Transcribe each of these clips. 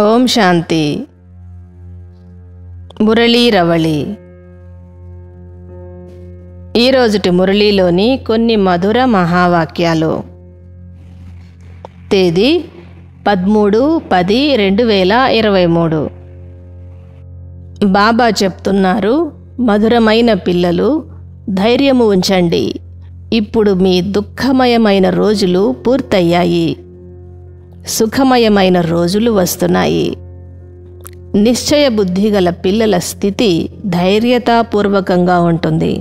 ఓం శాంతి మురళీ రవళి ఈరోజుటి మురళీలోని కొన్ని మధుర మహావాక్యాలు తేదీ పదమూడు పది రెండు వేల ఇరవై మూడు బాబా చెప్తున్నారు మధురమైన పిల్లలు ధైర్యము ఉంచండి ఇప్పుడు మీ దుఃఖమయమైన రోజులు పూర్తయ్యాయి సుఖమయమైన రోజులు వస్తున్నాయి నిశ్చయ బుద్ధి గల పిల్లల స్థితి ధైర్యతాపూర్వకంగా ఉంటుంది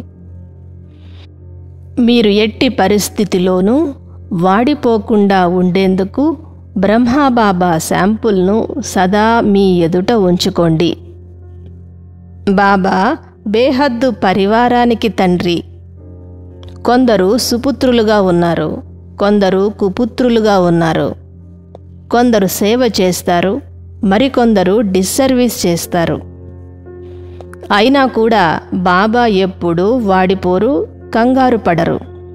మీరు ఎట్టి పరిస్థితిలోనూ వాడిపోకుండా ఉండేందుకు బ్రహ్మాబాబా శాంపుల్ను సదా మీ ఎదుట ఉంచుకోండి బాబా బేహద్దు పరివారానికి తండ్రి కొందరు సుపుత్రులుగా ఉన్నారు కొందరు కుపుత్రులుగా ఉన్నారు కొందరు సేవ చేస్తారు మరికొందరు డిస్సర్వీస్ చేస్తారు అయినా కూడా బాబా ఎప్పుడూ వాడిపోరు కంగారు పడరు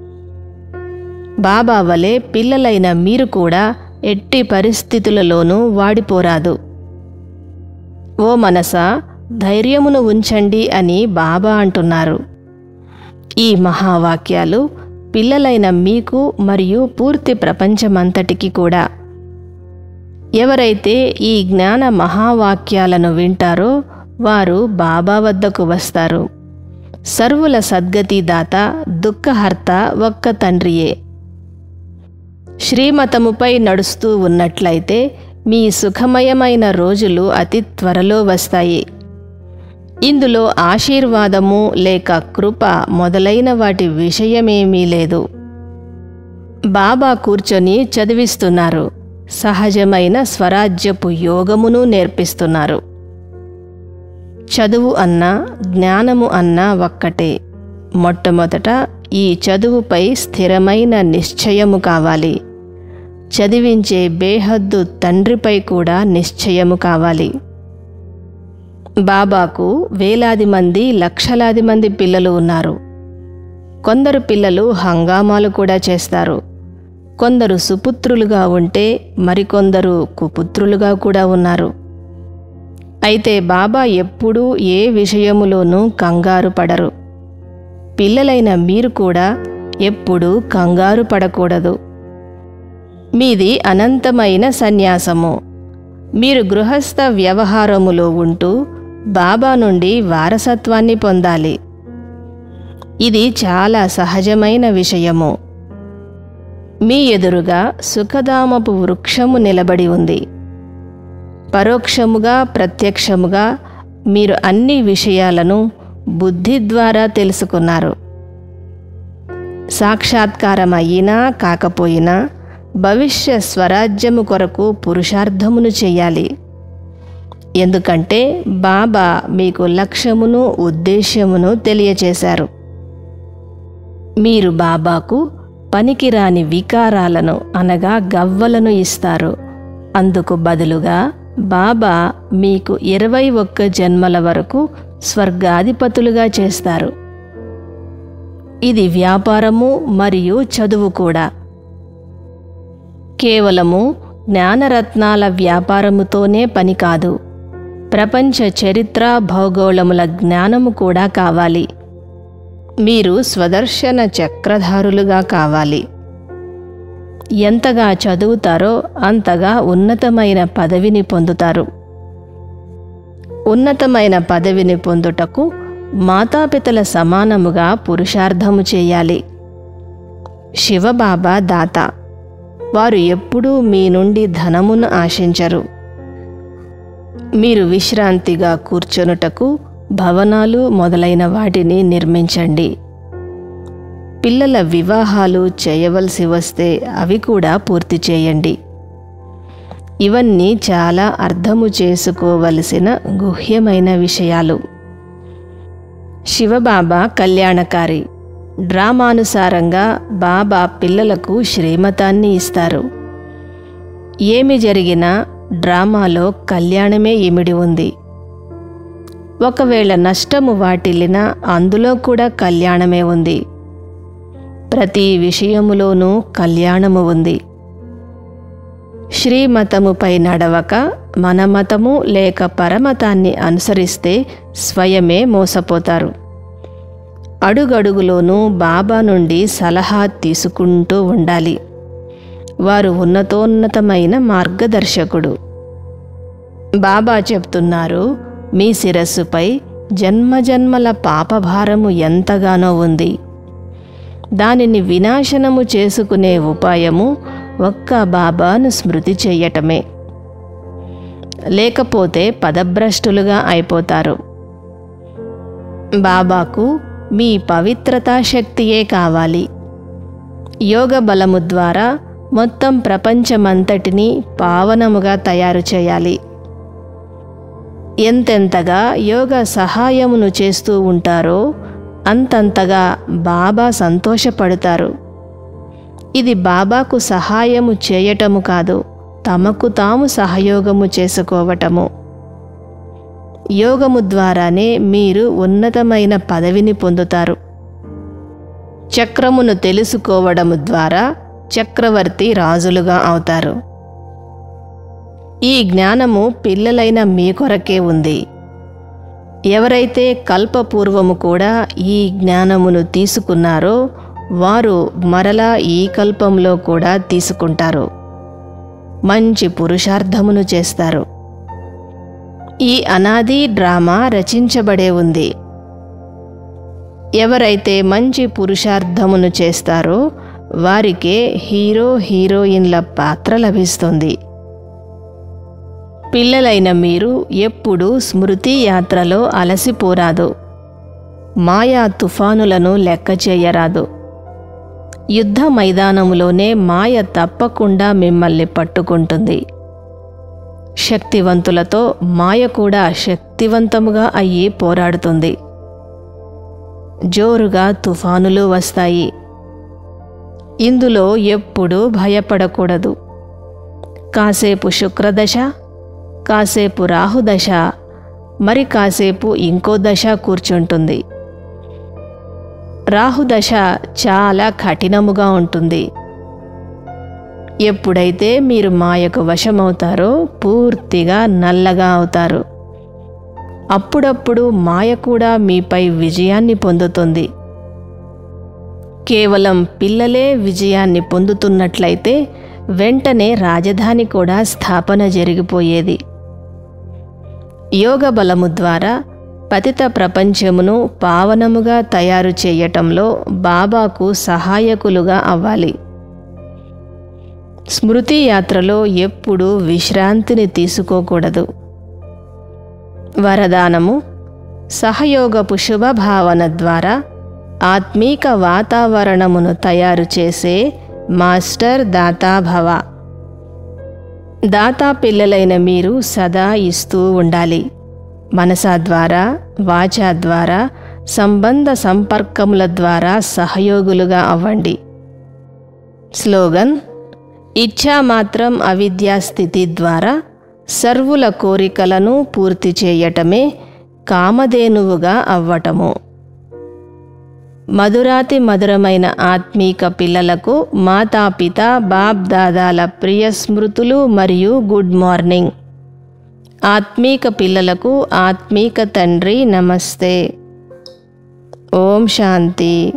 బాబా వలె పిల్లలైన మీరు కూడా ఎట్టి పరిస్థితులలోనూ వాడిపోరాదు ఓ మనసా ధైర్యమును ఉంచండి అని బాబా అంటున్నారు ఈ మహావాక్యాలు పిల్లలైన మీకు మరియు పూర్తి ప్రపంచమంతటికి కూడా ఎవరైతే ఈ జ్ఞాన మహావాక్యాలను వింటారో వారు బాబా వద్దకు వస్తారు సర్వుల సద్గతి దాత దుఃఖహర్త ఒక్క తండ్రియే శ్రీమతముపై నడుస్తూ ఉన్నట్లయితే మీ సుఖమయమైన రోజులు అతి త్వరలో వస్తాయి ఇందులో ఆశీర్వాదము లేక కృప మొదలైన వాటి విషయమేమీ లేదు బాబా కూర్చొని చదివిస్తున్నారు సహజమైన స్వరాజ్యపు యోగమును నేర్పిస్తున్నారు చదువు అన్నా జ్ఞానము అన్నా ఒక్కటే మొట్టమొదట ఈ చదువుపై స్థిరమైన నిశ్చయము కావాలి చదివించే బేహద్దు తండ్రిపై కూడా నిశ్చయము కావాలి బాబాకు వేలాది మంది లక్షలాది మంది పిల్లలు ఉన్నారు కొందరు పిల్లలు హంగామాలు కూడా చేస్తారు కొందరు సుపుత్రులుగా ఉంటే మరికొందరు కుపుత్రులుగా కూడా ఉన్నారు అయితే బాబా ఎప్పుడూ ఏ విషయములోనూ కంగారు పడరు పిల్లలైన మీరు కూడా ఎప్పుడూ కంగారు పడకూడదు మీది అనంతమైన సన్యాసము మీరు గృహస్థ వ్యవహారములో ఉంటూ బాబా నుండి వారసత్వాన్ని పొందాలి ఇది చాలా సహజమైన విషయము మీ ఎదురుగా సుఖధామపు వృక్షము నిలబడి ఉంది పరోక్షముగా ప్రత్యక్షముగా మీరు అన్ని విషయాలను బుద్ధి ద్వారా తెలుసుకున్నారు సాక్షాత్కారం అయినా కాకపోయినా భవిష్య స్వరాజ్యము కొరకు పురుషార్థమును చెయ్యాలి ఎందుకంటే బాబా మీకు లక్ష్యమును ఉద్దేశ్యమును తెలియచేశారు మీరు బాబాకు పనికిరాని వికారాలను అనగా గవ్వలను ఇస్తారు అందుకు బదులుగా బాబా మీకు ఇరవై ఒక్క జన్మల వరకు స్వర్గాధిపతులుగా చేస్తారు ఇది వ్యాపారము మరియు చదువు కూడా కేవలము జ్ఞానరత్నాల వ్యాపారముతోనే పని కాదు ప్రపంచ చరిత్ర భౌగోళముల జ్ఞానము కూడా కావాలి మీరు స్వదర్శన చక్రధారులుగా కావాలి ఎంతగా చదువుతారో అంతగా ఉన్నతమైన పదవిని పొందుతారు ఉన్నతమైన పదవిని పొందుటకు మాతాపితల సమానముగా పురుషార్థము చేయాలి శివబాబా దాత వారు ఎప్పుడూ మీ నుండి ధనమును ఆశించరు మీరు విశ్రాంతిగా కూర్చొనుటకు భవనాలు మొదలైన వాటిని నిర్మించండి పిల్లల వివాహాలు చేయవలసి వస్తే అవి కూడా పూర్తి చేయండి ఇవన్నీ చాలా అర్థము చేసుకోవలసిన గుహ్యమైన విషయాలు శివబాబా కళ్యాణకారి డ్రామానుసారంగా బాబా పిల్లలకు శ్రీమతాన్ని ఇస్తారు ఏమి జరిగినా డ్రామాలో కళ్యాణమే ఇమిడి ఉంది ఒకవేళ నష్టము వాటిల్లినా అందులో కూడా కళ్యాణమే ఉంది ప్రతి విషయములోనూ కళ్యాణము ఉంది శ్రీమతముపై నడవక మన మతము లేక పరమతాన్ని అనుసరిస్తే స్వయమే మోసపోతారు అడుగడుగులోనూ బాబా నుండి సలహా తీసుకుంటూ ఉండాలి వారు ఉన్నతోన్నతమైన మార్గదర్శకుడు బాబా చెప్తున్నారు మీ శిరస్సుపై జన్మజన్మల పాపభారము ఎంతగానో ఉంది దానిని వినాశనము చేసుకునే ఉపాయము ఒక్క బాబాను స్మృతి చెయ్యటమే లేకపోతే పదభ్రష్టులుగా అయిపోతారు బాబాకు మీ పవిత్రతా శక్తియే కావాలి యోగ బలము ద్వారా మొత్తం ప్రపంచమంతటిని పావనముగా తయారు చేయాలి ఎంతెంతగా యోగ సహాయమును చేస్తూ ఉంటారో అంతంతగా బాబా సంతోషపడతారు ఇది బాబాకు సహాయము చేయటము కాదు తమకు తాము సహయోగము చేసుకోవటము యోగము ద్వారానే మీరు ఉన్నతమైన పదవిని పొందుతారు చక్రమును తెలుసుకోవడము ద్వారా చక్రవర్తి రాజులుగా అవుతారు ఈ జ్ఞానము పిల్లలైన మీ కొరకే ఉంది ఎవరైతే కల్పపూర్వము కూడా ఈ జ్ఞానమును తీసుకున్నారో వారు మరలా ఈ కల్పంలో కూడా తీసుకుంటారు మంచి పురుషార్థమును చేస్తారు ఈ అనాది డ్రామా రచించబడే ఉంది ఎవరైతే మంచి పురుషార్థమును చేస్తారో వారికే హీరో హీరోయిన్ల పాత్ర లభిస్తుంది పిల్లలైన మీరు ఎప్పుడూ స్మృతి యాత్రలో అలసిపోరాదు మాయా తుఫానులను లెక్క చేయరాదు యుద్ధ మైదానములోనే మాయ తప్పకుండా మిమ్మల్ని పట్టుకుంటుంది శక్తివంతులతో మాయ కూడా శక్తివంతముగా అయ్యి పోరాడుతుంది జోరుగా తుఫానులు వస్తాయి ఇందులో ఎప్పుడూ భయపడకూడదు కాసేపు శుక్రదశ కాసేపు రాహుదశ మరి కాసేపు ఇంకో దశ కూర్చుంటుంది రాహుదశ చాలా కఠినముగా ఉంటుంది ఎప్పుడైతే మీరు మాయకు వశమవుతారో పూర్తిగా నల్లగా అవుతారు అప్పుడప్పుడు మాయ కూడా మీపై విజయాన్ని పొందుతుంది కేవలం పిల్లలే విజయాన్ని పొందుతున్నట్లయితే వెంటనే రాజధాని కూడా స్థాపన జరిగిపోయేది యోగ బలము ద్వారా పతిత ప్రపంచమును పావనముగా తయారు చేయటంలో బాబాకు సహాయకులుగా అవ్వాలి స్మృతి యాత్రలో ఎప్పుడూ విశ్రాంతిని తీసుకోకూడదు వరదానము సహయోగపు శుభభావన ద్వారా ఆత్మీక వాతావరణమును తయారు చేసే మాస్టర్ దాతాభవ దాతా పిల్లలైన మీరు సదా ఇస్తూ ఉండాలి మనసా ద్వారా వాచా ద్వారా సంబంధ సంపర్కముల ద్వారా సహయోగులుగా అవ్వండి స్లోగన్ ఇచ్ఛా మాత్రం అవిద్యా స్థితి ద్వారా సర్వుల కోరికలను పూర్తి చేయటమే కామధేనువుగా అవ్వటము మధురాతి మధురమైన ఆత్మీక పిల్లలకు మాతాపిత బాప్ దాదాల ప్రియ స్మృతులు మరియు గుడ్ మార్నింగ్ ఆత్మీక పిల్లలకు ఆత్మీక తండ్రి నమస్తే ఓం శాంతి